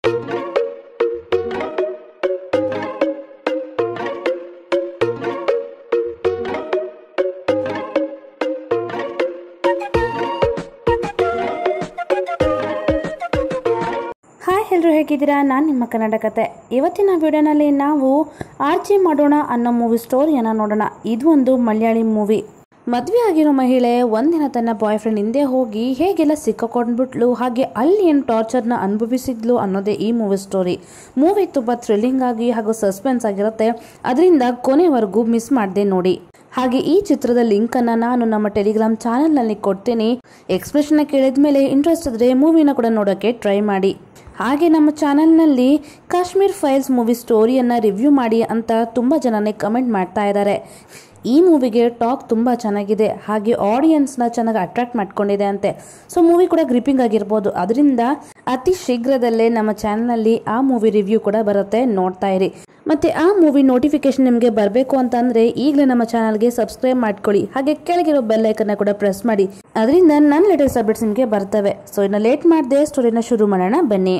hi ಎಲ್ಲರೂ ಹೇಗಿದ್ದೀರಾ ನಾನು ನಿಮ್ಮ ಕನ್ನಡ ಕತೆ ಇವತ್ತಿನ ವಿಡಿಯೋನಲ್ಲಿ ನಾವು ಆರ್ಚಿ ಮಾಡೋಣ ಅನ್ನೋ ಮೂವಿ ಸ್ಟೋರಿಯನ್ನು ನೋಡೋಣ ಇದು ಒಂದು ಮಲಯಾಳಿ ಮೂವಿ ಮದುವೆ ಆಗಿರೋ ಮಹಿಳೆ ಒಂದಿನ ತನ್ನ ಬಾಯ್ ಫ್ರೆಂಡ್ ಹಿಂದೆ ಹೋಗಿ ಹೇಗೆಲ್ಲ ಸಿಕ್ಕಾಕೊಂಡ್ಬಿಟ್ಲು ಹಾಗೆ ಅಲ್ಲಿ ಏನು ಟಾರ್ಚರ್ನ ಅನುಭವಿಸಿದ್ಲು ಅನ್ನೋದೇ ಈ ಮೂವಿ ಸ್ಟೋರಿ ಮೂವಿ ತುಂಬ ಥ್ರಿಲ್ಲಿಂಗ್ ಆಗಿ ಹಾಗೂ ಸಸ್ಪೆನ್ಸ್ ಆಗಿರುತ್ತೆ ಅದರಿಂದ ಕೊನೆವರೆಗೂ ಮಿಸ್ ಮಾಡದೆ ನೋಡಿ ಹಾಗೆ ಈ ಚಿತ್ರದ ಲಿಂಕ್ ಅನ್ನ ನಾನು ನಮ್ಮ ಟೆಲಿಗ್ರಾಮ್ ಚಾನೆಲ್ನಲ್ಲಿ ಕೊಡ್ತೀನಿ ಎಕ್ಸ್ಪ್ರೆಷನ್ ಕೇಳಿದ ಮೇಲೆ ಇಂಟ್ರೆಸ್ಟ್ ಇದ್ರೆ ಮೂವಿನ ಕೂಡ ನೋಡೋಕ್ಕೆ ಟ್ರೈ ಮಾಡಿ ಹಾಗೆ ನಮ್ಮ ಚಾನೆಲ್ನಲ್ಲಿ ಕಾಶ್ಮೀರ್ ಫೈಲ್ಸ್ ಮೂವಿ ಸ್ಟೋರಿಯನ್ನು ರಿವ್ಯೂ ಮಾಡಿ ಅಂತ ತುಂಬ ಜನನೇ ಕಮೆಂಟ್ ಮಾಡ್ತಾ ಇದ್ದಾರೆ ಈ ಮೂವಿಗೆ ಟಾಕ್ ತುಂಬ ಚೆನ್ನಾಗಿದೆ ಹಾಗೆ ಆಡಿಯನ್ಸ್ನ ಚೆನ್ನಾಗಿ ಅಟ್ರಾಕ್ಟ್ ಮಾಡ್ಕೊಂಡಿದೆ ಅಂತೆ ಸೊ ಮೂವಿ ಕೂಡ ಗ್ರಿಪ್ಪಿಂಗ್ ಆಗಿರ್ಬೋದು ಅದರಿಂದ ಅತಿ ಶೀಘ್ರದಲ್ಲೇ ನಮ್ಮ ಚಾನಲ್ನಲ್ಲಿ ಆ ಮೂವಿ ರಿವ್ಯೂ ಕೂಡ ಬರುತ್ತೆ ನೋಡ್ತಾ ಇರಿ ಮತ್ತೆ ಆ ಮೂವಿ ನೋಟಿಫಿಕೇಶನ್ ನಿಮಗೆ ಬರಬೇಕು ಅಂತ ಅಂದ್ರೆ ಈಗಲೇ ನಮ್ಮ ಚಾನಲ್ಗೆ ಸಬ್ಸ್ಕ್ರೈಬ್ ಮಾಡ್ಕೊಳ್ಳಿ ಹಾಗೆ ಕೆಳಗಿರೋ ಬೆಲ್ ಐಕನ್ನ ಕೂಡ ಪ್ರೆಸ್ ಮಾಡಿ ಅದರಿಂದ ನನ್ನ ಲೇಟೆಸ್ಟ್ ಅಪ್ಡೇಟ್ಸ್ ನಿಮಗೆ ಬರ್ತವೆ ಸೊ ಇನ್ನು ಲೇಟ್ ಮಾಡದೆ ಸ್ಟೋರಿನ ಶುರು ಮಾಡೋಣ ಬನ್ನಿ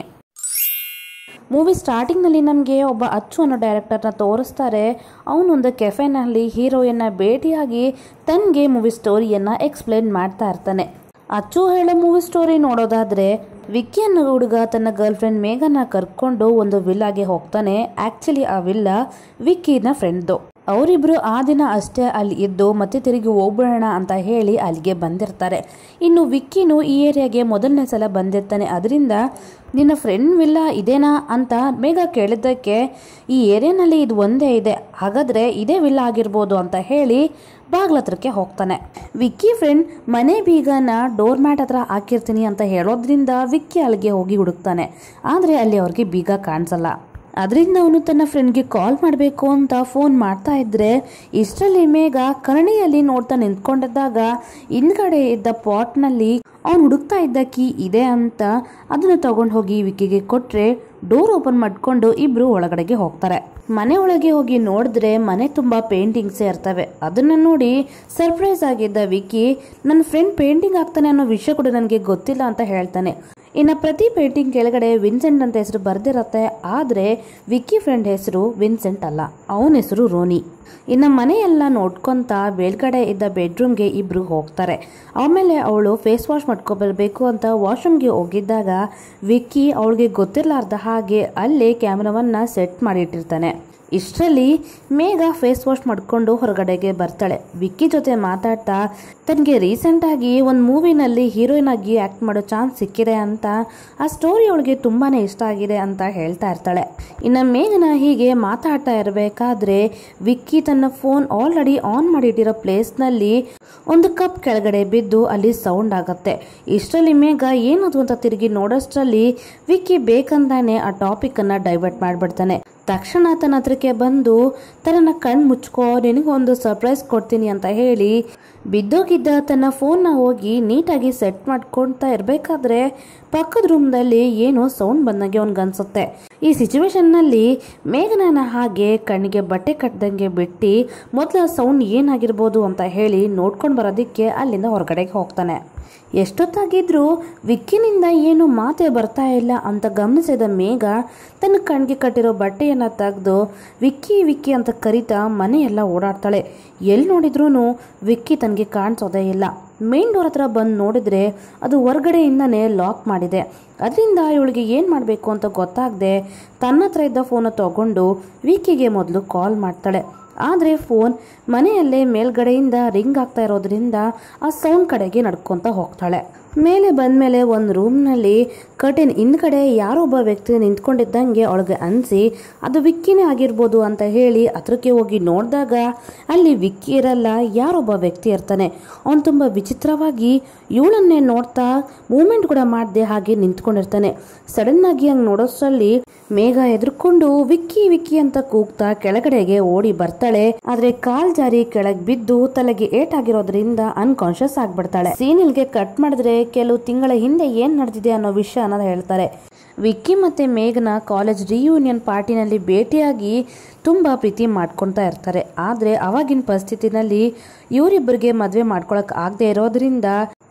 ಮೂವಿ ಸ್ಟಾರ್ಟಿಂಗ್ನಲ್ಲಿ ನಮಗೆ ಒಬ್ಬ ಅಚ್ಚು ಅನ್ನೋ ಡೈರೆಕ್ಟರ್ನ ತೋರಿಸ್ತಾರೆ ಅವನೊಂದು ಕೆಫೆನಲ್ಲಿ ಹೀರೋಯನ್ನ ಭೇಟಿಯಾಗಿ ತನಗೆ ಮೂವಿ ಸ್ಟೋರಿಯನ್ನು ಎಕ್ಸ್ಪ್ಲೇನ್ ಮಾಡ್ತಾ ಇರ್ತಾನೆ ಅಚ್ಚು ಹೇಳೋ ಮೂವಿ ಸ್ಟೋರಿ ನೋಡೋದಾದ್ರೆ ವಿಕ್ಕಿ ಅನ್ನೋ ಹುಡುಗ ತನ್ನ ಗರ್ಲ್ ಫ್ರೆಂಡ್ ಮೇಘನ ಕರ್ಕೊಂಡು ಒಂದು ವಿಲ್ಲಾಗೆ ಹೋಗ್ತಾನೆ ಆಕ್ಚುಲಿ ಆ ವಿಲ್ಲ ವಿಕ್ಕಿನ ಫ್ರೆಂಡ್ದು ಅವರಿಬ್ರು ಆ ದಿನ ಅಷ್ಟೇ ಅಲ್ಲಿ ಇದ್ದು ಮತ್ತೆ ತಿರುಗಿ ಹೋಗ್ಬಿಡೋಣ ಅಂತ ಹೇಳಿ ಅಲ್ಲಿಗೆ ಬಂದಿರ್ತಾರೆ ಇನ್ನು ವಿಕ್ಕಿನು ಈ ಏರಿಯಾಗೆ ಮೊದಲನೇ ಸಲ ಬಂದಿರ್ತಾನೆ ಅದರಿಂದ ನಿನ್ನ ಫ್ರೆಂಡ್ ವಿಲ್ಲ ಇದೇನಾ ಅಂತ ಬೇಗ ಕೇಳಿದ್ದಕ್ಕೆ ಈ ಏರಿಯಾನಲ್ಲಿ ಇದು ಒಂದೇ ಇದೆ ಹಾಗಾದ್ರೆ ಇದೇ ವಿಲ್ಲ ಆಗಿರ್ಬೋದು ಅಂತ ಹೇಳಿ ಬಾಗ್ಲತ್ರಕ್ಕೆ ಹೋಗ್ತಾನೆ ವಿಕ್ಕಿ ಫ್ರೆಂಡ್ ಮನೆ ಬೀಗನ ಡೋರ್ ಮ್ಯಾಟ್ ಹತ್ರ ಹಾಕಿರ್ತೀನಿ ಅಂತ ಹೇಳೋದ್ರಿಂದ ವಿಕ್ಕಿ ಅಲ್ಲಿಗೆ ಹೋಗಿ ಹುಡುಕ್ತಾನೆ ಆದರೆ ಅಲ್ಲಿ ಅವ್ರಿಗೆ ಬೀಗ ಕಾಣಿಸಲ್ಲ ಅದರಿಂದ ಅವನು ತನ್ನ ಫ್ರೆಂಡ್ಗೆ ಕಾಲ್ ಮಾಡಬೇಕು ಅಂತ ಫೋನ್ ಮಾಡ್ತಾ ಇದ್ರೆ ಇಷ್ಟರಲ್ಲಿ ಮೇಘ ಕರಣಿಯಲ್ಲಿ ನೋಡ್ತಾ ನಿಂತ್ಕೊಂಡಿದ್ದಾಗ ಹಿಂದ್ಗಡೆ ಇದ್ದ ಪಾಟ್ನಲ್ಲಿ ಅವ್ನು ಹುಡುಕ್ತಾ ಇದ್ದ ಕೀ ಇದೆ ಅಂತ ಅದನ್ನು ತಗೊಂಡು ಹೋಗಿ ವಿಕ್ಕಿಗೆ ಕೊಟ್ರೆ ಡೋರ್ ಓಪನ್ ಮಾಡ್ಕೊಂಡು ಇಬ್ರು ಒಳಗಡೆಗೆ ಹೋಗ್ತಾರೆ ಮನೆ ಒಳಗೆ ಹೋಗಿ ನೋಡಿದ್ರೆ ಮನೆ ತುಂಬಾ ಪೇಂಟಿಂಗ್ಸ್ ಇರ್ತವೆ ಅದನ್ನ ನೋಡಿ ಸರ್ಪ್ರೈಸ್ ಆಗಿದ್ದ ವಿಕ್ಕಿ ನನ್ನ ಫ್ರೆಂಡ್ ಪೇಂಟಿಂಗ್ ಆಗ್ತಾನೆ ಅನ್ನೋ ವಿಷಯ ಕೂಡ ನನಗೆ ಗೊತ್ತಿಲ್ಲ ಅಂತ ಹೇಳ್ತಾನೆ ಇನ್ನು ಪ್ರತಿ ಪೇಂಟಿಂಗ್ ಕೆಳಗಡೆ ವಿನ್ಸೆಂಟ್ ಅಂತ ಹೆಸರು ಬರ್ದಿರತ್ತೆ ಆದರೆ ವಿಕ್ಕಿ ಫ್ರೆಂಡ್ ಹೆಸರು ವಿನ್ಸೆಂಟ್ ಅಲ್ಲ ಅವನ ಹೆಸರು ರೋನಿ ಇನ್ನು ಮನೆಯೆಲ್ಲ ನೋಡ್ಕೊಂತ ಮೇಲ್ಗಡೆ ಇದ್ದ ಬೆಡ್ರೂಮ್ಗೆ ಇಬ್ರು ಹೋಗ್ತಾರೆ ಆಮೇಲೆ ಅವಳು ಫೇಸ್ ವಾಶ್ ಮಾಡ್ಕೊಬರ್ಬೇಕು ಅಂತ ವಾಶ್ರೂಮ್ಗೆ ಹೋಗಿದ್ದಾಗ ವಿಕ್ಕಿ ಅವಳಿಗೆ ಗೊತ್ತಿರಲಾರ್ದ ಹಾಗೆ ಅಲ್ಲೇ ಕ್ಯಾಮ್ರಾವನ್ನ ಸೆಟ್ ಮಾಡಿಟ್ಟಿರ್ತಾನೆ ಇಷ್ಟರಲ್ಲಿ ಮೇಘ ಫೇಸ್ ವಾಶ್ ಮಾಡಿಕೊಂಡು ಹೊರಗಡೆಗೆ ಬರ್ತಾಳೆ ವಿಕ್ಕಿ ಜೊತೆ ಮಾತಾಡ್ತಾ ತನಗೆ ರೀಸೆಂಟಾಗಿ ಒಂದು ಮೂವಿನಲ್ಲಿ ಹೀರೋಯಿನ್ ಆಗಿ ಆ್ಯಕ್ಟ್ ಮಾಡೋ ಚಾನ್ಸ್ ಸಿಕ್ಕಿದೆ ಅಂತ ಆ ಸ್ಟೋರಿ ಅವಳಿಗೆ ತುಂಬಾ ಇಷ್ಟ ಆಗಿದೆ ಅಂತ ಹೇಳ್ತಾ ಇರ್ತಾಳೆ ಇನ್ನು ಮೇಘನ ಹೀಗೆ ಮಾತಾಡ್ತಾ ಇರಬೇಕಾದ್ರೆ ವಿಕ್ಕಿ ತನ್ನ ಫೋನ್ ಆಲ್ರೆಡಿ ಆನ್ ಮಾಡಿಟ್ಟಿರೋ ಪ್ಲೇಸ್ನಲ್ಲಿ ಒಂದು ಕಪ್ ಕೆಳಗಡೆ ಬಿದ್ದು ಅಲ್ಲಿ ಸೌಂಡ್ ಆಗುತ್ತೆ ಇಷ್ಟರಲ್ಲಿ ಮೇಘ ಏನದು ಅಂತ ತಿರುಗಿ ನೋಡೋಷ್ಟರಲ್ಲಿ ವಿಕ್ಕಿ ಬೇಕಂತಾನೆ ಆ ಟಾಪಿಕನ್ನು ಡೈವರ್ಟ್ ಮಾಡಿಬಿಡ್ತಾನೆ ತಕ್ಷಣ ತನ್ನ ಹತ್ರಕ್ಕೆ ಬಂದು ತನ್ನ ಕಣ್ಣು ಮುಚ್ಕೋ ನಿನಗೊಂದು ಸರ್ಪ್ರೈಸ್ ಕೊಡ್ತೀನಿ ಅಂತ ಹೇಳಿ ಬಿದ್ದೋಗಿದ್ದ ತನ್ನ ಫೋನ್ನ ಹೋಗಿ ನೀಟಾಗಿ ಸೆಟ್ ಮಾಡ್ಕೊಳ್ತಾ ಇರಬೇಕಾದ್ರೆ ಪಕ್ಕದ ರೂಮ್ದಲ್ಲಿ ಏನೋ ಸೌಂಡ್ ಬಂದಂಗೆ ಅವ್ನಿಗನ್ಸುತ್ತೆ ಈ ಸಿಚುವೇಶನ್ನಲ್ಲಿ ಮೇಘನನ ಹಾಗೆ ಕಣ್ಣಿಗೆ ಬಟ್ಟೆ ಕಟ್ಟದಂಗೆ ಬಿಟ್ಟು ಮೊದಲ ಸೌಂಡ್ ಏನಾಗಿರ್ಬೋದು ಅಂತ ಹೇಳಿ ನೋಡ್ಕೊಂಡು ಬರೋದಕ್ಕೆ ಅಲ್ಲಿಂದ ಹೊರಗಡೆಗೆ ಹೋಗ್ತಾನೆ ಎಷ್ಟೊತ್ತಾಗಿದ್ರೂ ವಿಕ್ಕಿನಿಂದ ಏನು ಮಾತೇ ಬರ್ತಾ ಇಲ್ಲ ಅಂತ ಗಮನಿಸಿದ ಮೇಘ ತನ್ನ ಕಣ್ಣಿಗೆ ಕಟ್ಟಿರೋ ಬಟ್ಟೆಯನ್ನು ತೆಗೆದು ವಿಕ್ಕಿ ವಿಕ್ಕಿ ಅಂತ ಕರಿತಾ ಮನೆಯೆಲ್ಲ ಓಡಾಡ್ತಾಳೆ ಎಲ್ಲಿ ನೋಡಿದ್ರೂ ವಿಕ್ಕಿ ತನಗೆ ಕಾಣಿಸೋದೇ ಇಲ್ಲ ಮೇನ್ ಡೋರ್ ಹತ್ರ ಬಂದು ನೋಡಿದ್ರೆ ಅದು ಹೊರಗಡೆಯಿಂದನೇ ಲಾಕ್ ಮಾಡಿದೆ ಅದರಿಂದ ಇವಳಿಗೆ ಏನು ಮಾಡಬೇಕು ಅಂತ ಗೊತ್ತಾಗದೆ ತನ್ನ ಹತ್ರ ಇದ್ದ ಫೋನ ತಗೊಂಡು ವಿಕ್ಕಿಗೆ ಮೊದಲು ಕಾಲ್ ಮಾಡ್ತಾಳೆ ಆದರೆ ಫೋನ್ ಮನೆಯಲ್ಲೇ ಮೇಲ್ಗಡೆಯಿಂದ ರಿಂಗ್ ಆಗ್ತಾ ಇರೋದ್ರಿಂದ ಆ ಸೌಂಡ್ ಕಡೆಗೆ ನಡ್ಕೊತ ಹೋಗ್ತಾಳೆ ಮೇಲೆ ಬಂದಮೇಲೆ ಒಂದು ರೂಮ್ನಲ್ಲಿ ಕರ್ಟನ್ ಹಿಂದ್ಗಡೆ ಯಾರೊಬ್ಬ ವ್ಯಕ್ತಿ ನಿಂತ್ಕೊಂಡಿದ್ದಂಗೆ ಅವಳಿಗೆ ಅನಿಸಿ ಅದು ವಿಕ್ಕಿನೇ ಆಗಿರ್ಬೋದು ಅಂತ ಹೇಳಿ ಹತ್ರಕ್ಕೆ ಹೋಗಿ ನೋಡಿದಾಗ ಅಲ್ಲಿ ವಿಕ್ಕಿ ಇರಲ್ಲ ಯಾರೊಬ್ಬ ವ್ಯಕ್ತಿ ಇರ್ತಾನೆ ಅವನು ತುಂಬ ವಿಚಿತ್ರವಾಗಿ ಇವಳನ್ನೇ ನೋಡ್ತಾ ಮೂಮೆಂಟ್ ಕೂಡ ಮಾಡದೆ ಹಾಗೆ ನಿಂತ್ಕೊಂಡಿರ್ತಾನೆ ಸಡನ್ ಆಗಿ ಹಂಗೆ ನೋಡೋಷ್ಟರಲ್ಲಿ ಮೇಘ ಎದುರ್ಕೊಂಡು ವಿಕ್ಕಿ ವಿಕ್ಕಿ ಅಂತ ಕೂಗ್ತಾ ಕೆಳಗಡೆಗೆ ಓಡಿ ಬರ್ತಾಳೆ ಆದ್ರೆ ಕಾಲ್ ಜಾರಿ ಕೆಳಗ್ ಬಿದ್ದು ತಲೆಗೆ ಏಟಾಗಿರೋದ್ರಿಂದ ಅನ್ಕಾನ್ಶಿಯಸ್ ಆಗ್ಬಿಡ್ತಾಳೆ ಸೀನಿಲ್ಗೆ ಕಟ್ ಮಾಡಿದ್ರೆ ಕೆಲವು ತಿಂಗಳ ಹಿಂದೆ ಏನ್ ನಡೆದಿದೆ ಅನ್ನೋ ವಿಷಯ ಅನ್ನೋದು ಹೇಳ್ತಾರೆ ವಿಕ್ಕಿ ಮತ್ತೆ ಮೇಘನ ಕಾಲೇಜ್ ರಿಯೂನಿಯನ್ ಪಾರ್ಟಿನಲ್ಲಿ ಭೇಟಿಯಾಗಿ ತುಂಬ ಪ್ರೀತಿ ಮಾಡ್ಕೊಳ್ತಾ ಇರ್ತಾರೆ ಆದರೆ ಅವಾಗಿನ ಪರಿಸ್ಥಿತಿನಲ್ಲಿ ಇವರಿಬ್ಬರಿಗೆ ಮದುವೆ ಮಾಡ್ಕೊಳಕ್ ಆಗದೆ ಇರೋದ್ರಿಂದ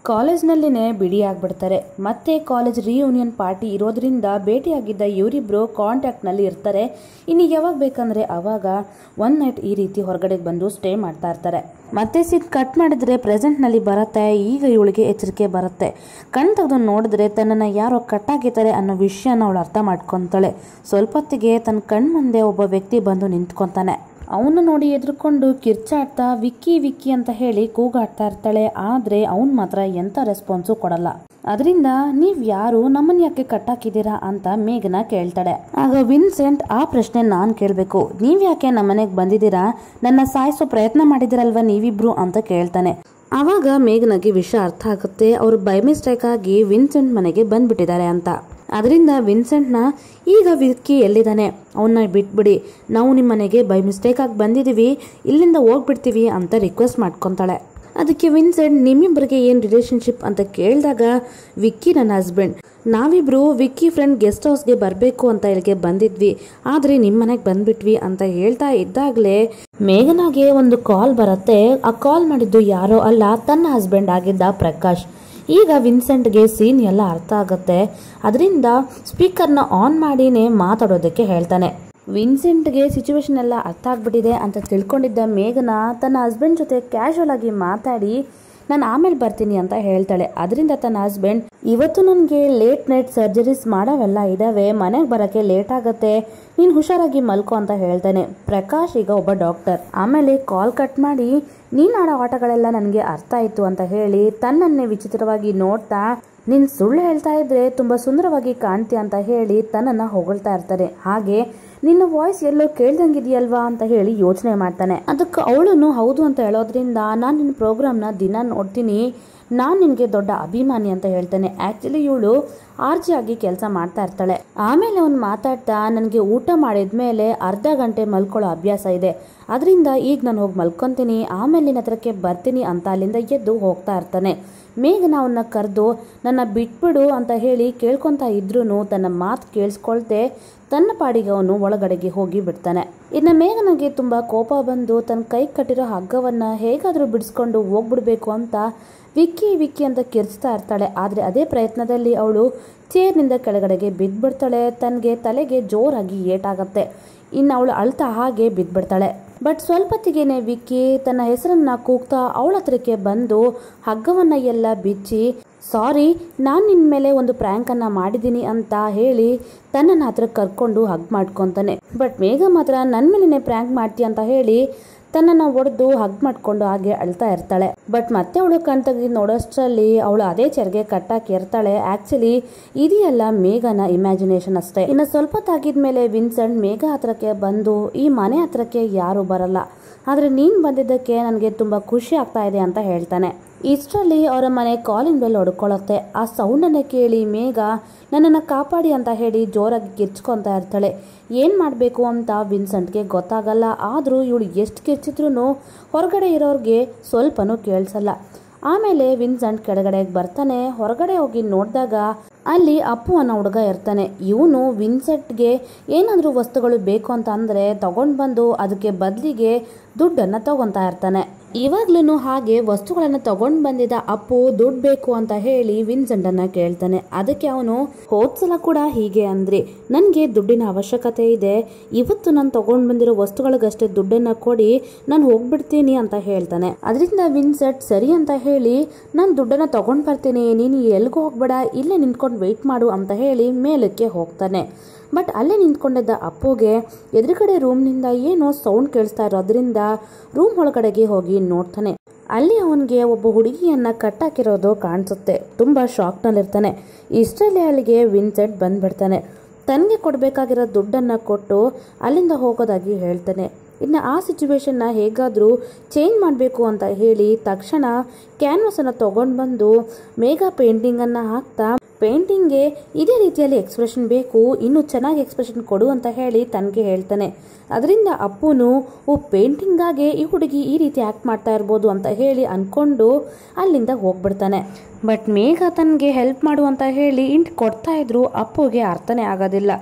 ಕಾಲೇಜ್ನಲ್ಲಿನೇ ಬಿಡಿ ಆಗ್ಬಿಡ್ತಾರೆ ಮತ್ತೆ ಕಾಲೇಜ್ ರಿಯೂನಿಯನ್ ಪಾರ್ಟಿ ಇರೋದ್ರಿಂದ ಭೇಟಿಯಾಗಿದ್ದ ಇವರಿಬ್ರು ಕಾಂಟ್ಯಾಕ್ಟ್ನಲ್ಲಿ ಇರ್ತಾರೆ ಇನ್ನು ಯಾವಾಗ ಬೇಕಂದ್ರೆ ಅವಾಗ ಒನ್ ನೈಟ್ ಈ ರೀತಿ ಹೊರಗಡೆ ಬಂದು ಸ್ಟೇ ಮಾಡ್ತಾ ಇರ್ತಾರೆ ಮತ್ತೆ ಸಿಟ್ ಕಟ್ ಮಾಡಿದ್ರೆ ಪ್ರೆಸೆಂಟ್ನಲ್ಲಿ ಬರುತ್ತೆ ಈಗ ಇವಳಿಗೆ ಎಚ್ಚರಿಕೆ ಬರುತ್ತೆ ಕಣ್ ತೆಗೆದು ನೋಡಿದ್ರೆ ತನ್ನನ್ನು ಯಾರೋ ಕಟ್ಟಾಕಿದ್ದಾರೆ ಅನ್ನೋ ವಿಷಯನ ಅವಳು ಅರ್ಥ ಮಾಡ್ಕೊತಾಳೆ ಸ್ವಲ್ಪ ಹೊತ್ತಿಗೆ ತನ್ನ ಕಣ್ ಮುಂದೆ ಒಬ್ಬ ವ್ಯಕ್ತಿ ಬಂದು ನಿಂತ್ಕೊತಾನೆ ಅವನು ನೋಡಿ ಎದ್ರುಕೊಂಡು ಕಿರ್ಚಾಡ್ತಾ ವಿಕ್ಕಿ ವಿಕ್ಕಿ ಅಂತ ಹೇಳಿ ಕೂಗಾಡ್ತಾ ಇರ್ತಾಳೆ ಆದ್ರೆ ಅವನ್ ಮಾತ್ರ ಎಂತ ರೆಸ್ಪಾನ್ಸು ಕೊಡಲ್ಲ ಅದರಿಂದ ನೀವ್ ಯಾರು ನಮ್ಮನ್ನ ಯಾಕೆ ಕಟ್ಟಾಕಿದ್ದೀರಾ ಅಂತ ಮೇಘನ ಕೇಳ್ತಾಳೆ ಆಗ ವಿನ್ಸೆಂಟ್ ಆ ಪ್ರಶ್ನೆ ನಾನ್ ಕೇಳ್ಬೇಕು ನೀವ್ ಯಾಕೆ ನಮ್ಮನೆಗೆ ಬಂದಿದ್ದೀರಾ ನನ್ನ ಸಾಯಿಸೋ ಪ್ರಯತ್ನ ಮಾಡಿದಿರಲ್ವಾ ನೀವಿಬ್ರು ಅಂತ ಕೇಳ್ತಾನೆ ಆವಾಗ ಮೇಘನಾಗೆ ವಿಷಯ ಅರ್ಥ ಆಗುತ್ತೆ ಅವರು ಬೈ ಮಿಸ್ಟೇಕ್ ಆಗಿ ವಿನ್ಸೆಂಟ್ ಮನೆಗೆ ಬಂದ್ಬಿಟ್ಟಿದ್ದಾರೆ ಅಂತ ಅದರಿಂದ ವಿನ್ಸೆಂಟ್ನ ಈಗ ವಿಕ್ಕಿ ಎಲ್ಲಿದ್ದಾನೆ ಅವನ್ನ ಬಿಟ್ಬಿಡಿ ನಾವು ನಿಮ್ಮ ಮನೆಗೆ ಬೈ ಮಿಸ್ಟೇಕ್ ಆಗಿ ಬಂದಿದ್ದೀವಿ ಇಲ್ಲಿಂದ ಹೋಗ್ಬಿಡ್ತೀವಿ ಅಂತ ರಿಕ್ವೆಸ್ಟ್ ಮಾಡ್ಕೊತಾಳೆ ಅದಕ್ಕೆ ವಿನ್ಸೆಂಟ್ ನಿಮ್ಮಿಬ್ಬರಿಗೆ ಏನು ರಿಲೇಶನ್ಶಿಪ್ ಅಂತ ಕೇಳಿದಾಗ ವಿಕ್ಕಿ ನನ್ನ ಹಸ್ಬೆಂಡ್ ನಾವಿಬ್ರು ವಿಕ್ಕಿ ಫ್ರೆಂಡ್ ಗೆಸ್ಟ್ ಹೌಸ್ಗೆ ಬರಬೇಕು ಅಂತ ಇಲ್ಲಿಗೆ ಬಂದಿದ್ವಿ ಆದರೆ ನಿಮ್ಮ ಮನೆಗೆ ಬಂದ್ಬಿಟ್ವಿ ಅಂತ ಹೇಳ್ತಾ ಇದ್ದಾಗಲೇ ಮೇಘನಾಗೆ ಒಂದು ಕಾಲ್ ಬರುತ್ತೆ ಆ ಕಾಲ್ ಮಾಡಿದ್ದು ಯಾರೋ ಅಲ್ಲ ತನ್ನ ಹಸ್ಬೆಂಡ್ ಆಗಿದ್ದ ಪ್ರಕಾಶ್ ಈಗ ವಿನ್ಸೆಂಟ್ಗೆ ಸೀನ್ ಎಲ್ಲ ಅರ್ಥ ಆಗುತ್ತೆ ಅದರಿಂದ ಸ್ಪೀಕರ್ನ ಆನ್ ಮಾಡಿನೇ ಮಾತಾಡೋದಕ್ಕೆ ಹೇಳ್ತಾನೆ ವಿನ್ಸೆಂಟ್ಗೆ ಸಿಚುವೇಶನ್ ಎಲ್ಲ ಅರ್ಥ ಆಗ್ಬಿಟ್ಟಿದೆ ಅಂತ ತಿಳ್ಕೊಂಡಿದ್ದ ಮೇಘನ ತನ್ನ ಹಸ್ಬೆಂಡ್ ಜೊತೆ ಕ್ಯಾಶುವಲ್ ಆಗಿ ಮಾತಾಡಿ ನಾನು ಆಮೇಲೆ ಬರ್ತೀನಿ ಅಂತ ಹೇಳ್ತಾಳೆ ಅದರಿಂದ ತನ್ನ ಹಸ್ಬೆಂಡ್ ಇವತ್ತು ನನಗೆ ಲೇಟ್ ನೈಟ್ ಸರ್ಜರೀಸ್ ಮಾಡೋವೆಲ್ಲ ಇದಾವೆ ಮನೆಗೆ ಬರೋಕ್ಕೆ ಲೇಟ್ ಆಗುತ್ತೆ ನೀನು ಹುಷಾರಾಗಿ ಮಲ್ಕೋ ಅಂತ ಹೇಳ್ತಾನೆ ಪ್ರಕಾಶ್ ಈಗ ಒಬ್ಬ ಡಾಕ್ಟರ್ ಆಮೇಲೆ ಕಾಲ್ ಕಟ್ ಮಾಡಿ ನೀನು ಆಡೋ ಆಟಗಳೆಲ್ಲ ನನಗೆ ಅರ್ಥ ಆಯಿತು ಅಂತ ಹೇಳಿ ತನ್ನನ್ನೇ ವಿಚಿತ್ರವಾಗಿ ನೋಡ್ತಾ ನೀನು ಸುಳ್ಳು ಹೇಳ್ತಾ ಇದ್ರೆ ತುಂಬ ಸುಂದರವಾಗಿ ಕಾಣ್ತೀಯ ಅಂತ ಹೇಳಿ ತನ್ನನ್ನು ಹೊಗಳ್ತಾ ಇರ್ತಾರೆ ಹಾಗೆ ನಿನ್ನ ವಾಯ್ಸ್ ಎಲ್ಲೋ ಕೇಳ್ದಂಗಿದೆಯಲ್ವಾ ಅಂತ ಹೇಳಿ ಯೋಚನೆ ಮಾಡ್ತಾನೆ ಅದಕ್ಕೆ ಅವಳು ಹೌದು ಅಂತ ಹೇಳೋದ್ರಿಂದ ನಾನು ನಿನ್ನ ಪ್ರೋಗ್ರಾಮ್ನ ದಿನ ನೋಡ್ತೀನಿ ನಾನು ನಿನಗೆ ದೊಡ್ಡ ಅಭಿಮಾನಿ ಅಂತ ಹೇಳ್ತಾನೆ ಆ್ಯಕ್ಚುಲಿ ಇವಳು ಆರ್ಜಿ ಆಗಿ ಕೆಲಸ ಮಾಡ್ತಾ ಇರ್ತಾಳೆ ಆಮೇಲೆ ಅವ್ನು ಮಾತಾಡ್ತಾ ನನಗೆ ಊಟ ಮಾಡಿದ್ಮೇಲೆ ಅರ್ಧ ಗಂಟೆ ಮಲ್ಕೊಳ್ಳೋ ಅಭ್ಯಾಸ ಇದೆ ಅದರಿಂದ ಈಗ ನಾನು ಹೋಗಿ ಮಲ್ಕೊತೀನಿ ಆಮೇಲೆ ನಿನ್ನ ಹತ್ರಕ್ಕೆ ಬರ್ತೀನಿ ಅಂತ ಅಲ್ಲಿಂದ ಎದ್ದು ಹೋಗ್ತಾ ಇರ್ತಾನೆ ಮೇಘನ ಅವನ್ನ ಕರೆದು ನನ್ನ ಬಿಟ್ಬಿಡು ಅಂತ ಹೇಳಿ ಕೇಳ್ಕೊತಾ ಇದ್ರೂ ತನ್ನ ಮಾತು ಕೇಳಿಸ್ಕೊಳ್ತೆ ತನ್ನ ಪಾಡಿಗೆ ಅವನು ಒಳಗಡೆಗೆ ಹೋಗಿ ಬಿಡ್ತಾನೆ ಇನ್ನು ಮೇಘನಿಗೆ ತುಂಬ ಕೋಪ ಬಂದು ತನ್ನ ಕೈ ಕಟ್ಟಿರೋ ಹಗ್ಗವನ್ನು ಹೇಗಾದರೂ ಬಿಡಿಸ್ಕೊಂಡು ಹೋಗ್ಬಿಡ್ಬೇಕು ಅಂತ ವಿಕ್ಕಿ ವಿಕ್ಕಿ ಅಂತ ಕಿರ್ಚ್ತಾ ಇರ್ತಾಳೆ ಆದರೆ ಅದೇ ಪ್ರಯತ್ನದಲ್ಲಿ ಅವಳು ಚೇರ್ನಿಂದ ಕೆಳಗಡೆಗೆ ಬಿದ್ದುಬಿಡ್ತಾಳೆ ತನಗೆ ತಲೆಗೆ ಜೋರಾಗಿ ಏಟಾಗತ್ತೆ ಇನ್ನು ಅವಳು ಅಳ್ತಾ ಹಾಗೆ ಬಿದ್ದುಬಿಡ್ತಾಳೆ ಬಟ್ ಸ್ವಲ್ಪತ್ತಿಗೆನೆ ವಿಕ್ಕಿ ತನ್ನ ಹೆಸರನ್ನ ಕೂಗ್ತಾ ಅವಳ ಹತ್ರಕ್ಕೆ ಬಂದು ಹಗ್ಗವನ್ನ ಎಲ್ಲ ಬಿಚ್ಚಿ ಸಾರಿ ನಾನು ನಿನ್ನ ಮೇಲೆ ಒಂದು ಪ್ರ್ಯಾಂಕನ್ನು ಮಾಡಿದ್ದೀನಿ ಅಂತ ಹೇಳಿ ತನ್ನನ್ನು ಹತ್ರ ಕರ್ಕೊಂಡು ಹಗ್ ಮಾಡ್ಕೊತಾನೆ ಬಟ್ ಮೇಘ ಮಾತ್ರ ನನ್ನ ಮೇಲೇನೆ ಪ್ರ್ಯಾಂಕ್ ಮಾಡ್ತೀಯ ಅಂತ ಹೇಳಿ ತನ್ನನ್ನು ಒಡೆದು ಹಗ್ ಮಾಡ್ಕೊಂಡು ಹಾಗೆ ಅಳ್ತಾ ಇರ್ತಾಳೆ ಬಟ್ ಮತ್ತೆ ಅವಳು ಕಣ್ ತೆಗೆದು ನೋಡೋಷ್ಟರಲ್ಲಿ ಅವಳು ಅದೇ ಚರ್ಗೆ ಕಟ್ಟಾಕಿ ಇರ್ತಾಳೆ ಆಕ್ಚುಲಿ ಇದೆಯಲ್ಲ ಮೇಘನ ಇಮ್ಯಾಜಿನೇಷನ್ ಅಷ್ಟೇ ಇನ್ನು ಸ್ವಲ್ಪ ತಾಗಿದ್ಮೇಲೆ ವಿನ್ಸೆಂಟ್ ಮೇಘ ಹತ್ರಕ್ಕೆ ಬಂದು ಈ ಮನೆ ಹತ್ರಕ್ಕೆ ಯಾರು ಬರಲ್ಲ ಆದರೆ ನೀನು ಬಂದಿದ್ದಕ್ಕೆ ನನಗೆ ತುಂಬ ಖುಷಿ ಆಗ್ತಾ ಇದೆ ಅಂತ ಹೇಳ್ತಾನೆ ಇಷ್ಟರಲ್ಲಿ ಅವರ ಮನೆ ಕಾಲಿಂಗ್ ಬೆಲ್ ಹೊಡ್ಕೊಳ್ಳುತ್ತೆ ಆ ಸೌಂಡನ್ನು ಕೇಳಿ ಮೇಘ ನನ್ನನ್ನು ಕಾಪಾಡಿ ಅಂತ ಹೇಳಿ ಜೋರಾಗಿ ಕಿರ್ಚ್ಕೊತಾ ಇರ್ತಾಳೆ ಏನು ಮಾಡಬೇಕು ಅಂತ ವಿನ್ಸೆಂಟ್ಗೆ ಗೊತ್ತಾಗಲ್ಲ ಆದರೂ ಇವಳು ಎಷ್ಟು ಕಿರ್ಚಿದ್ರೂ ಹೊರಗಡೆ ಇರೋರಿಗೆ ಸ್ವಲ್ಪನೂ ಕೇಳಿಸಲ್ಲ ಆಮೇಲೆ ವಿನ್ಸೆಂಟ್ ಕೆಳಗಡೆಗೆ ಬರ್ತಾನೆ ಹೊರಗಡೆ ಹೋಗಿ ನೋಡಿದಾಗ ಅಲ್ಲಿ ಅಪ್ಪು ಅನ್ನೋ ಹುಡುಗ ಇರ್ತಾನೆ ಇವನು ವಿನ್ಸೆಂಟ್ಗೆ ಏನಾದರೂ ವಸ್ತುಗಳು ಬೇಕು ಅಂತ ಅಂದರೆ ತಗೊಂಡು ಬಂದು ಅದಕ್ಕೆ ಬದಲಿಗೆ ದುಡ್ಡನ್ನು ತಗೊತಾ ಇರ್ತಾನೆ ಇವಾಗ್ಲೂ ಹಾಗೆ ವಸ್ತುಗಳನ್ನು ತಗೊಂಡು ಬಂದಿದ್ದ ಅಪ್ಪು ದುಡ್ಡು ಬೇಕು ಅಂತ ಹೇಳಿ ವಿನ್ಸೆಂಟನ್ನು ಕೇಳ್ತಾನೆ ಅದಕ್ಕೆ ಅವನು ಹೋದ್ಸಲ ಕೂಡ ಹೀಗೆ ಅಂದ್ರಿ ನನಗೆ ದುಡ್ಡಿನ ಅವಶ್ಯಕತೆ ಇದೆ ಇವತ್ತು ನಾನು ತಗೊಂಡು ಬಂದಿರೋ ವಸ್ತುಗಳಿಗಷ್ಟೇ ದುಡ್ಡನ್ನು ಕೊಡಿ ನಾನು ಹೋಗ್ಬಿಡ್ತೀನಿ ಅಂತ ಹೇಳ್ತಾನೆ ಅದರಿಂದ ವಿನ್ಸೆಂಟ್ ಸರಿ ಅಂತ ಹೇಳಿ ನಾನು ದುಡ್ಡನ್ನು ತಗೊಂಡು ಬರ್ತೀನಿ ನೀನು ಎಲ್ಗೂ ಹೋಗ್ಬೇಡ ಇಲ್ಲೇ ನಿಂತ್ಕೊಂಡು ವೆಯ್ಟ್ ಮಾಡು ಅಂತ ಹೇಳಿ ಮೇಲಕ್ಕೆ ಹೋಗ್ತಾನೆ ಬಟ್ ಅಲ್ಲೇ ನಿಂತ್ಕೊಂಡಿದ್ದ ಅಪ್ಪುಗೆ ಎದುರುಗಡೆ ರೂಮ್ನಿಂದ ಏನೋ ಸೌಂಡ್ ಕೇಳಿಸ್ತಾ ಇರೋದ್ರಿಂದ ರೂಮ್ ಒಳಗಡೆಗೆ ಹೋಗಿ ನೋಡ್ತಾನೆ ಅಲ್ಲಿ ಅವನಿಗೆ ಒಬ್ಬ ಹುಡುಗಿಯನ್ನ ಕಟ್ಟಾಕಿರೋದು ಕಾಣಿಸುತ್ತೆ ತುಂಬ ಶಾಕ್ನಲ್ಲಿರ್ತಾನೆ ಇಷ್ಟರಲ್ಲಿ ಅಲ್ಲಿಗೆ ವಿನ್ಸೆಂಟ್ ಬಂದ್ಬಿಡ್ತಾನೆ ತನಗೆ ಕೊಡಬೇಕಾಗಿರೋ ದುಡ್ಡನ್ನು ಕೊಟ್ಟು ಅಲ್ಲಿಂದ ಹೋಗೋದಾಗಿ ಹೇಳ್ತಾನೆ ಇನ್ನು ಆ ಸಿಚುವೇಶನ್ನ ಹೇಗಾದರೂ ಚೇಂಜ್ ಮಾಡಬೇಕು ಅಂತ ಹೇಳಿ ತಕ್ಷಣ ಕ್ಯಾನ್ವಸನ್ನು ತೊಗೊಂಡು ಬಂದು ಮೇಘಾ ಪೇಂಟಿಂಗನ್ನು ಹಾಕ್ತಾ ಪೇಂಟಿಂಗ್ಗೆ ಇದೇ ರೀತಿಯಲ್ಲಿ ಎಕ್ಸ್ಪ್ರೆಷನ್ ಬೇಕು ಇನ್ನೂ ಚೆನ್ನಾಗಿ ಎಕ್ಸ್ಪ್ರೆಷನ್ ಕೊಡು ಅಂತ ಹೇಳಿ ತನಗೆ ಹೇಳ್ತಾನೆ ಅದರಿಂದ ಅಪ್ಪುನು ಓ ಪೇಂಟಿಂಗಾಗೆ ಈ ಹುಡುಗಿ ಈ ರೀತಿ ಆ್ಯಕ್ಟ್ ಮಾಡ್ತಾ ಇರ್ಬೋದು ಅಂತ ಹೇಳಿ ಅಂದ್ಕೊಂಡು ಅಲ್ಲಿಂದ ಹೋಗ್ಬಿಡ್ತಾನೆ ಬಟ್ ಮೇಘ ತನಗೆ ಹೆಲ್ಪ್ ಮಾಡು ಅಂತ ಹೇಳಿ ಇಂಟ್ ಕೊಡ್ತಾ ಇದ್ರು ಅಪ್ಪುಗೆ ಅರ್ಥನೇ ಆಗೋದಿಲ್ಲ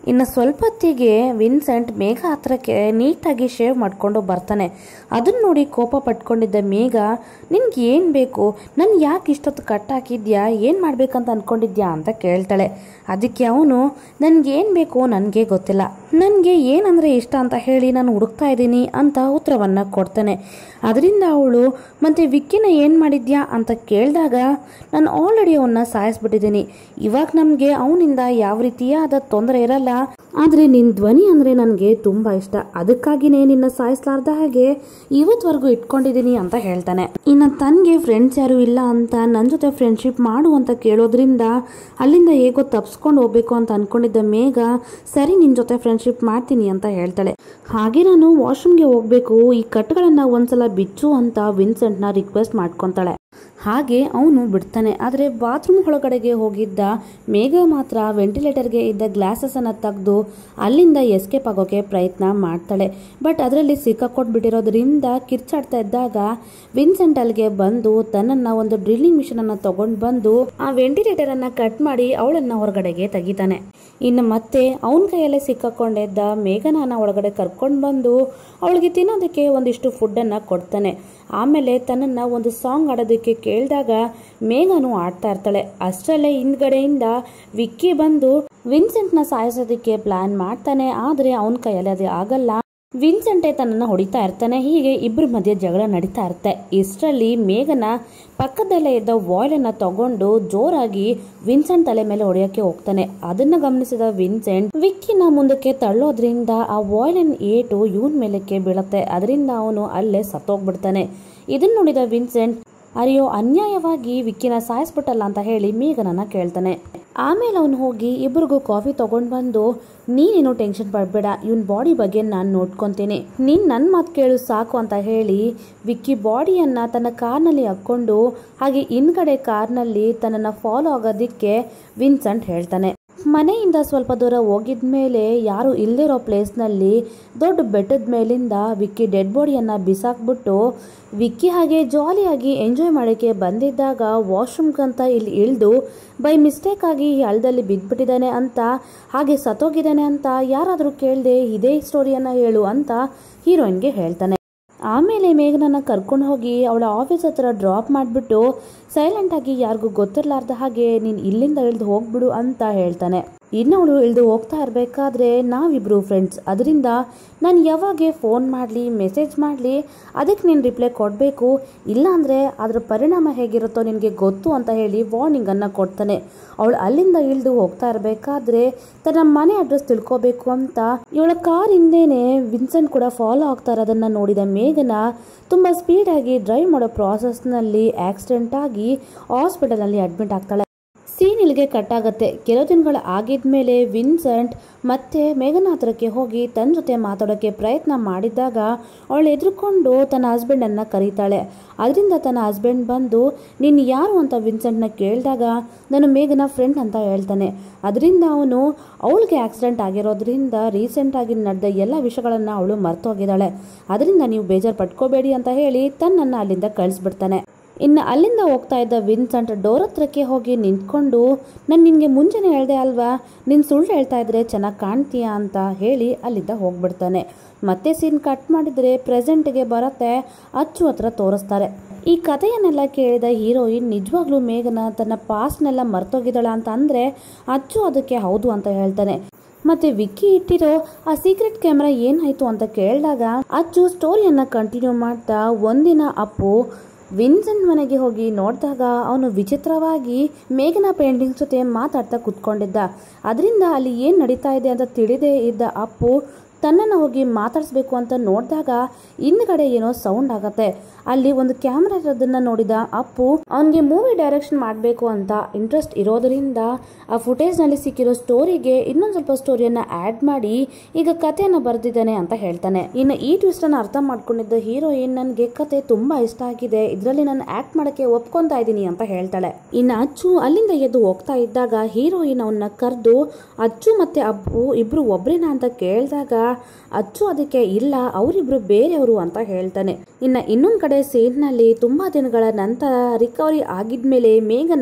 ಇನ್ನು ಸ್ವಲ್ಪ ಹೊತ್ತಿಗೆ ವಿನ್ಸೆಂಟ್ ಮೇಘ ಹತ್ರಕ್ಕೆ ನೀಟಾಗಿ ಶೇವ್ ಮಾಡಿಕೊಂಡು ಬರ್ತಾನೆ ಅದನ್ನ ನೋಡಿ ಕೋಪ ಪಟ್ಕೊಂಡಿದ್ದ ಮೇಘ ನಿನ್ಗೆ ಏನು ಬೇಕು ನಾನು ಯಾಕೆ ಇಷ್ಟೊತ್ತು ಕಟ್ ಹಾಕಿದ್ಯಾ ಏನು ಮಾಡ್ಬೇಕಂತ ಅಂದ್ಕೊಂಡಿದ್ಯಾ ಅಂತ ಕೇಳ್ತಾಳೆ ಅದಕ್ಕೆ ಅವನು ನನಗೇನು ಬೇಕು ನನಗೆ ಗೊತ್ತಿಲ್ಲ ನನಗೆ ಏನಂದರೆ ಇಷ್ಟ ಅಂತ ಹೇಳಿ ನಾನು ಹುಡುಕ್ತಾ ಇದ್ದೀನಿ ಅಂತ ಉತ್ತರವನ್ನು ಕೊಡ್ತಾನೆ ಅದರಿಂದ ಅವಳು ಮತ್ತು ವಿಕ್ಕಿನ ಏನು ಮಾಡಿದ್ಯಾ ಅಂತ ಕೇಳಿದಾಗ ನಾನು ಆಲ್ರೆಡಿ ಅವನ್ನ ಸಾಯಿಸ್ಬಿಟ್ಟಿದ್ದೀನಿ ಇವಾಗ ನಮಗೆ ಅವನಿಂದ ಯಾವ ರೀತಿಯಾದ ತೊಂದರೆ ಇರಲ್ಲ ಆದರೆ ನಿನ್ನ ಧ್ವನಿ ಅಂದರೆ ನನಗೆ ತುಂಬ ಇಷ್ಟ ಅದಕ್ಕಾಗಿನೇ ನಿನ್ನ ಸಾಯಿಸ್ಲಾರ್ದ ಹಾಗೆ ಇವತ್ವರೆಗೂ ಇಟ್ಕೊಂಡಿದ್ದೀನಿ ಅಂತ ಹೇಳ್ತಾನೆ ಇನ್ನು ತನಗೆ ಫ್ರೆಂಡ್ಸ್ ಯಾರು ಇಲ್ಲ ಅಂತ ನನ್ನ ಜೊತೆ ಫ್ರೆಂಡ್ಶಿಪ್ ಮಾಡು ಅಂತ ಕೇಳೋದ್ರಿಂದ ಅಲ್ಲಿಂದ ಹೇಗೋ ತಪ್ಸ್ಕೊಂಡು ಹೋಗ್ಬೇಕು ಅಂತ ಅನ್ಕೊಂಡಿದ್ದ ಮೇಘ ಸರಿ ನಿನ್ನ ಜೊತೆ ಫ್ರೆಂಡ್ಶಿಪ್ ಮಾಡ್ತೀನಿ ಅಂತ ಹೇಳ್ತಾಳೆ ಹಾಗೆ ನಾನು ವಾಶ್ರೂಮ್ಗೆ ಹೋಗಬೇಕು ಈ ಕಟ್ಗಳನ್ನು ಒಂದ್ಸಲ ಬಿಚ್ಚು ಅಂತ ವಿನ್ಸೆಂಟ್ನ ರಿಕ್ವೆಸ್ಟ್ ಮಾಡ್ಕೊತಾಳೆ ಹಾಗೆ ಅವನು ಬಿಡ್ತಾನೆ ಆದರೆ ಬಾತ್ರೂಮ್ ಒಳಗಡೆಗೆ ಹೋಗಿದ್ದ ಮೇಘ ಮಾತ್ರ ವೆಂಟಿಲೇಟರ್ಗೆ ಇದ್ದ ಗ್ಲಾಸಸನ್ನು ತೆಗೆದು ಅಲ್ಲಿಂದ ಎಸ್ಕೇಪ್ ಆಗೋಕೆ ಪ್ರಯತ್ನ ಮಾಡ್ತಾಳೆ ಬಟ್ ಅದರಲ್ಲಿ ಸಿಕ್ಕಾಕೊಟ್ಬಿಟ್ಟಿರೋದ್ರಿಂದ ಕಿರ್ಚಾಡ್ತಾ ಇದ್ದಾಗ ವಿನ್ಸೆಂಟ್ ಅಲ್ಲಿಗೆ ಬಂದು ತನ್ನನ್ನು ಒಂದು ಡ್ರಿಲ್ಲಿಂಗ್ ಮಿಷನನ್ನು ತಗೊಂಡು ಬಂದು ಆ ವೆಂಟಿಲೇಟರನ್ನು ಕಟ್ ಮಾಡಿ ಅವಳನ್ನು ಹೊರಗಡೆಗೆ ತೆಗಿತಾನೆ ಇನ್ನು ಮತ್ತೆ ಅವನ ಕೈಯಲ್ಲೇ ಸಿಕ್ಕಾಕೊಂಡಿದ್ದ ಮೇಘನಾನ ಒಳಗಡೆ ಕರ್ಕೊಂಡು ಬಂದು ಅವಳಿಗೆ ತಿನ್ನೋದಕ್ಕೆ ಒಂದಿಷ್ಟು ಫುಡ್ಡನ್ನು ಕೊಡ್ತಾನೆ ಆಮೇಲೆ ತನ್ನನ್ನು ಒಂದು ಸಾಂಗ್ ಆಡೋದಕ್ಕೆ ಕೇಳಿದಾಗ ಮೇಘನು ಆಡ್ತಾ ಇರ್ತಾಳೆ ಅಷ್ಟರಲ್ಲೇ ಹಿಂದ್ಗಡೆಯಿಂದ ವಿಕ್ಕಿ ಬಂದು ವಿನ್ಸೆಂಟ್ನ ಸಾಯಿಸೋದಕ್ಕೆ ಪ್ಲಾನ್ ಮಾಡ್ತಾನೆ ಆದರೆ ಅವನ ಕೈಯಲ್ಲಿ ಅದು ಆಗಲ್ಲ ವಿನ್ಸೆಂಟೆ ತನ್ನನ್ನು ಹೊಡಿತಾ ಇರ್ತಾನೆ ಹೀಗೆ ಇಬ್ಬರ ಮಧ್ಯೆ ಜಗಳ ನಡೀತಾ ಇರುತ್ತೆ ಇಷ್ಟರಲ್ಲಿ ಮೇಘನ ಪಕ್ಕದಲ್ಲೇ ಇದ್ದ ವಾಯ್ಲನ್ನ ತಗೊಂಡು ಜೋರಾಗಿ ವಿನ್ಸೆಂಟ್ ತಲೆ ಮೇಲೆ ಹೊಡೆಯೋಕೆ ಹೋಗ್ತಾನೆ ಅದನ್ನ ಗಮನಿಸಿದ ವಿನ್ಸೆಂಟ್ ವಿಕ್ಕಿನ ಮುಂದಕ್ಕೆ ತಳ್ಳೋದ್ರಿಂದ ಆ ವಾಯ್ಲನ್ ಏಟು ಇವನ್ ಮೇಲಕ್ಕೆ ಬೀಳುತ್ತೆ ಅದರಿಂದ ಅವನು ಅಲ್ಲೇ ಸತ್ತೋಗ್ಬಿಡ್ತಾನೆ ಇದನ್ನ ನೋಡಿದ ವಿನ್ಸೆಂಟ್ ಅರಿಯೋ ಅನ್ಯಾಯವಾಗಿ ವಿಕ್ಕಿನ ಸಾಯಿಸ್ಬಿಟ್ಟಲ್ಲ ಅಂತ ಹೇಳಿ ಮೇಘನನ್ನ ಕೇಳ್ತಾನೆ ಆಮೇಲೆ ಅವನು ಹೋಗಿ ಇಬ್ಬರಿಗೂ ಕಾಫಿ ತಗೊಂಡು ಬಂದು ನೀನೇನು ಟೆನ್ಷನ್ ಪಡಬೇಡ ಇವನ್ ಬಾಡಿ ಬಗ್ಗೆ ನಾನು ನೋಡ್ಕೊತೀನಿ ನೀನು ನನ್ನ ಮಾತು ಕೇಳು ಸಾಕು ಅಂತ ಹೇಳಿ ವಿಕ್ಕಿ ಬಾಡಿಯನ್ನು ತನ್ನ ಕಾರ್ನಲ್ಲಿ ಹಾಕ್ಕೊಂಡು ಹಾಗೆ ಹಿಂದ್ಗಡೆ ಕಾರ್ನಲ್ಲಿ ತನ್ನನ್ನು ಫಾಲೋ ಆಗೋದಕ್ಕೆ ವಿನ್ಸೆಂಟ್ ಹೇಳ್ತಾನೆ ಮನೆಯಿಂದ ಸ್ವಲ್ಪ ದೂರ ಹೋಗಿದ ಮೇಲೆ ಯಾರು ಇಲ್ಲದಿರೋ ಪ್ಲೇಸ್ನಲ್ಲಿ ದೊಡ್ಡ ಬೆಟ್ಟದ ಮೇಲಿಂದ ವಿಕ್ಕಿ ಡೆಡ್ ಬಾಡಿಯನ್ನು ಬಿಸಾಕ್ಬಿಟ್ಟು ವಿಕ್ಕಿ ಹಾಗೆ ಜಾಲಿಯಾಗಿ ಎಂಜಾಯ್ ಮಾಡೋಕ್ಕೆ ಬಂದಿದ್ದಾಗ ವಾಶ್ರೂಮ್ಗಂತ ಇಲ್ಲಿ ಇಳಿದು ಬೈ ಮಿಸ್ಟೇಕ್ ಆಗಿ ಈ ಹಳ್ಳದಲ್ಲಿ ಬಿದ್ದುಬಿಟ್ಟಿದ್ದಾನೆ ಅಂತ ಹಾಗೆ ಸತ್ತೋಗಿದ್ದಾನೆ ಅಂತ ಯಾರಾದರೂ ಕೇಳದೆ ಇದೇ ಸ್ಟೋರಿಯನ್ನು ಹೇಳು ಅಂತ ಹೀರೋಯಿನ್ಗೆ ಹೇಳ್ತಾನೆ ಆಮೇಲೆ ಮೇಘನನ್ನ ಕರ್ಕೊಂಡು ಹೋಗಿ ಅವಳ ಆಫೀಸ್ ಹತ್ರ ಡ್ರಾಪ್ ಮಾಡಿಬಿಟ್ಟು ಸೈಲೆಂಟಾಗಿ ಯಾರಿಗೂ ಗೊತ್ತಿರಲಾರ್ದ ಹಾಗೆ ನೀನು ಇಲ್ಲಿಂದ ಇಳಿದು ಹೋಗ್ಬಿಡು ಅಂತ ಹೇಳ್ತಾನೆ ಇನ್ನು ಅವಳು ಇಳಿದು ಹೋಗ್ತಾ ಇರಬೇಕಾದ್ರೆ ನಾವಿಬ್ರು ಫ್ರೆಂಡ್ಸ್ ಅದರಿಂದ ನಾನು ಯಾವಾಗೆ ಫೋನ್ ಮಾಡಲಿ ಮೆಸೇಜ್ ಮಾಡಲಿ ಅದಕ್ಕೆ ನೀನು ರಿಪ್ಲೈ ಕೊಡಬೇಕು ಇಲ್ಲಾಂದರೆ ಅದರ ಪರಿಣಾಮ ಹೇಗಿರುತ್ತೋ ನಿನಗೆ ಗೊತ್ತು ಅಂತ ಹೇಳಿ ವಾರ್ನಿಂಗನ್ನು ಕೊಡ್ತಾನೆ ಅವಳು ಅಲ್ಲಿಂದ ಇಳಿದು ಹೋಗ್ತಾ ಇರಬೇಕಾದ್ರೆ ತನ್ನ ಮನೆ ಅಡ್ರೆಸ್ ತಿಳ್ಕೊಬೇಕು ಅಂತ ಇವಳ ಕಾರ್ ಹಿಂದೆನೆ ವಿನ್ಸೆಂಟ್ ಕೂಡ ಫಾಲೋ ಆಗ್ತಾ ಇರೋದನ್ನ ನೋಡಿದ ಮೇಘನ ತುಂಬ ಸ್ಪೀಡಾಗಿ ಡ್ರೈವ್ ಮಾಡೋ ಪ್ರಾಸೆಸ್ನಲ್ಲಿ ಆಕ್ಸಿಡೆಂಟ್ ಆಗಿ ಹಾಸ್ಪಿಟಲಲ್ಲಿ ಅಡ್ಮಿಟ್ ಆಗ್ತಾಳೆ ಸೀನ್ ಇಲ್ಲಿಗೆ ಕಟ್ ಆಗುತ್ತೆ ಕೆಲವು ದಿನಗಳು ಆಗಿದ್ಮೇಲೆ ವಿನ್ಸೆಂಟ್ ಮತ್ತೆ ಮೇಘನ ಹತ್ರಕ್ಕೆ ಹೋಗಿ ತನ್ನ ಜೊತೆ ಮಾತಾಡೋಕ್ಕೆ ಪ್ರಯತ್ನ ಮಾಡಿದಾಗ ಅವಳು ಎದುರುಕೊಂಡು ತನ್ನ ಹಸ್ಬೆಂಡನ್ನು ಕರೀತಾಳೆ ಅದರಿಂದ ತನ್ನ ಹಸ್ಬೆಂಡ್ ಬಂದು ನೀನು ಯಾರು ಅಂತ ವಿನ್ಸೆಂಟ್ನ ಕೇಳಿದಾಗ ನಾನು ಮೇಘನ ಫ್ರೆಂಡ್ ಅಂತ ಹೇಳ್ತಾನೆ ಅದರಿಂದ ಅವನು ಅವಳಿಗೆ ಆಕ್ಸಿಡೆಂಟ್ ಆಗಿರೋದ್ರಿಂದ ರೀಸೆಂಟಾಗಿ ನಡೆದ ಎಲ್ಲ ವಿಷಯಗಳನ್ನು ಅವಳು ಮರ್ತೋಗಿದ್ದಾಳೆ ಅದರಿಂದ ನೀವು ಬೇಜಾರು ಪಟ್ಕೋಬೇಡಿ ಅಂತ ಹೇಳಿ ತನ್ನನ್ನು ಅಲ್ಲಿಂದ ಕಳಿಸ್ಬಿಡ್ತಾನೆ ಇನ್ನು ಅಲ್ಲಿಂದ ಹೋಗ್ತಾ ಇದ್ದ ವಿನ್ಸೆಂಟ್ ಡೋರ್ ಹತ್ರಕ್ಕೆ ಹೋಗಿ ನಿಂತ್ಕೊಂಡು ನಾನು ನಿನಗೆ ಮುಂಚೆನೇ ಹೇಳ್ದೆ ಅಲ್ವಾ ನೀನು ಸುಳ್ಳು ಹೇಳ್ತಾ ಇದ್ರೆ ಚೆನ್ನಾಗಿ ಕಾಣ್ತೀಯಾ ಅಂತ ಹೇಳಿ ಅಲ್ಲಿಂದ ಹೋಗ್ಬಿಡ್ತಾನೆ ಮತ್ತೆ ಸೀನ್ ಕಟ್ ಮಾಡಿದರೆ ಪ್ರೆಸೆಂಟ್ಗೆ ಬರುತ್ತೆ ಅಚ್ಚು ಹತ್ರ ತೋರಿಸ್ತಾರೆ ಈ ಕಥೆಯನ್ನೆಲ್ಲ ಕೇಳಿದ ಹೀರೋಯಿನ್ ನಿಜವಾಗ್ಲೂ ಮೇಘನ ತನ್ನ ಪಾಸ್ಟ್ನೆಲ್ಲ ಮರ್ತೋಗಿದ್ದಾಳ ಅಂತ ಅಂದರೆ ಅಚ್ಚು ಅದಕ್ಕೆ ಹೌದು ಅಂತ ಹೇಳ್ತಾನೆ ಮತ್ತೆ ವಿಕ್ಕಿ ಇಟ್ಟಿರೋ ಆ ಸೀಕ್ರೆಟ್ ಕ್ಯಾಮ್ರಾ ಏನಾಯ್ತು ಅಂತ ಕೇಳಿದಾಗ ಅಚ್ಚು ಸ್ಟೋರಿಯನ್ನ ಕಂಟಿನ್ಯೂ ಮಾಡ್ತಾ ಒಂದಿನ ಅಪ್ಪು ವಿನ್ಸೆಂಟ್ ಮನೆಗೆ ಹೋಗಿ ನೋಡಿದಾಗ ಅವನು ವಿಚಿತ್ರವಾಗಿ ಮೇಘನ ಪೇಂಟಿಂಗ್ಸ್ ಜೊತೆ ಮಾತಾಡ್ತಾ ಕುತ್ಕೊಂಡಿದ್ದ ಅದರಿಂದ ಅಲ್ಲಿ ಏನು ನಡೀತಾ ಇದೆ ಅಂತ ತಿಳಿದೇ ಇದ್ದ ಅಪ್ಪು ತನ್ನನ್ನು ಹೋಗಿ ಮಾತಾಡಿಸ್ಬೇಕು ಅಂತ ನೋಡಿದಾಗ ಹಿಂದ್ಗಡೆ ಏನೋ ಸೌಂಡ್ ಆಗತ್ತೆ ಅಲ್ಲಿ ಒಂದು ಕ್ಯಾಮ್ರಾ ಇರೋದನ್ನ ನೋಡಿದ ಅಪ್ಪು ಅವನಿಗೆ ಮೂವಿ ಡೈರೆಕ್ಷನ್ ಮಾಡಬೇಕು ಅಂತ ಇಂಟ್ರೆಸ್ಟ್ ಇರೋದರಿಂದ ಆ ಫುಟೇಜ್ನಲ್ಲಿ ಸಿಕ್ಕಿರೋ ಸ್ಟೋರಿಗೆ ಇನ್ನೊಂದು ಸ್ವಲ್ಪ ಸ್ಟೋರಿಯನ್ನ ಆ್ಯಡ್ ಮಾಡಿ ಈಗ ಕಥೆಯನ್ನು ಬರೆದಿದ್ದಾನೆ ಅಂತ ಹೇಳ್ತಾನೆ ಇನ್ನು ಈ ಟ್ವಿಸ್ಟನ್ನು ಅರ್ಥ ಮಾಡ್ಕೊಂಡಿದ್ದ ಹೀರೋಯಿನ್ ನನಗೆ ಕತೆ ತುಂಬಾ ಇಷ್ಟ ಆಗಿದೆ ಇದರಲ್ಲಿ ನಾನು ಆ್ಯಕ್ಟ್ ಮಾಡೋಕ್ಕೆ ಒಪ್ಕೊಂತಾ ಇದ್ದೀನಿ ಅಂತ ಹೇಳ್ತಾಳೆ ಇನ್ನು ಅಚ್ಚು ಅಲ್ಲಿಂದ ಎದ್ದು ಹೋಗ್ತಾ ಇದ್ದಾಗ ಹೀರೋಯಿನ್ ಅವನ್ನ ಕರೆದು ಅಚ್ಚು ಮತ್ತೆ ಅಪ್ಪು ಇಬ್ರು ಒಬ್ರೇನಾ ಅಂತ ಕೇಳಿದಾಗ ಅಚ್ಚು ಅದಕ್ಕೆ ಇಲ್ಲ ಅವರಿಬ್ರು ಬೇರೆಯವರು ಅಂತ ಹೇಳ್ತಾನೆ ಇನ್ನು ಇನ್ನೊಂದು ಕಡೆ ಸೀನ್ನಲ್ಲಿ ತುಂಬಾ ದಿನಗಳ ನಂತರ ರಿಕವರಿ ಆಗಿದ್ಮೇಲೆ ಮೇಘನ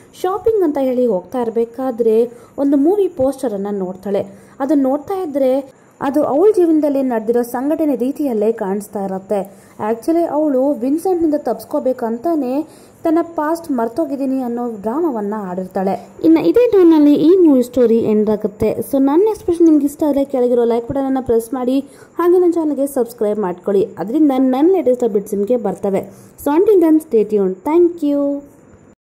ಶಾಪಿಂಗ್ ಅಂತ ಹೇಳಿ ಹೋಗ್ತಾ ಇರಬೇಕಾದ್ರೆ ಒಂದು ಮೂವಿ ಪೋಸ್ಟರನ್ನು ನೋಡ್ತಾಳೆ ಅದನ್ನ ನೋಡ್ತಾ ಇದ್ರೆ ಅದು ಅವಳ ಜೀವನದಲ್ಲಿ ನಡೆದಿರೋ ಸಂಘಟನೆ ರೀತಿಯಲ್ಲೇ ಕಾಣಿಸ್ತಾ ಇರತ್ತೆ ಆ್ಯಕ್ಚುಲಿ ಅವಳು ವಿನ್ಸೆಂಟ್ನಿಂದ ತಪ್ಸ್ಕೋಬೇಕಂತಾನೆ ತನ್ನ ಪಾಸ್ಟ್ ಮರ್ತೋಗಿದ್ದೀನಿ ಅನ್ನೋ ಡ್ರಾಮವನ್ನು ಆಡಿರ್ತಾಳೆ ಇನ್ನು ಇದೇ ಟೋನಲ್ಲಿ ಈ ಮೂವಿ ಸ್ಟೋರಿ ಎಂಡ್ ಆಗುತ್ತೆ ಸೊ ನನ್ನ ಎಕ್ಸ್ಪ್ರೆಷನ್ ನಿಮ್ಗೆ ಇಷ್ಟ ಆದರೆ ಕೆಳಗಿರೋ ಲೈಕ್ ಬಟನನ್ನು ಪ್ರೆಸ್ ಮಾಡಿ ಹಾಗೆ ನನ್ನ ಚಾನಲ್ಗೆ ಸಬ್ಸ್ಕ್ರೈಬ್ ಮಾಡ್ಕೊಳ್ಳಿ ಅದರಿಂದ ನನ್ನ ಲೇಟೆಸ್ಟ್ ಅಪ್ಡೇಟ್ಸ್ ನಿಮಗೆ ಬರ್ತವೆ so until then stay tune thank you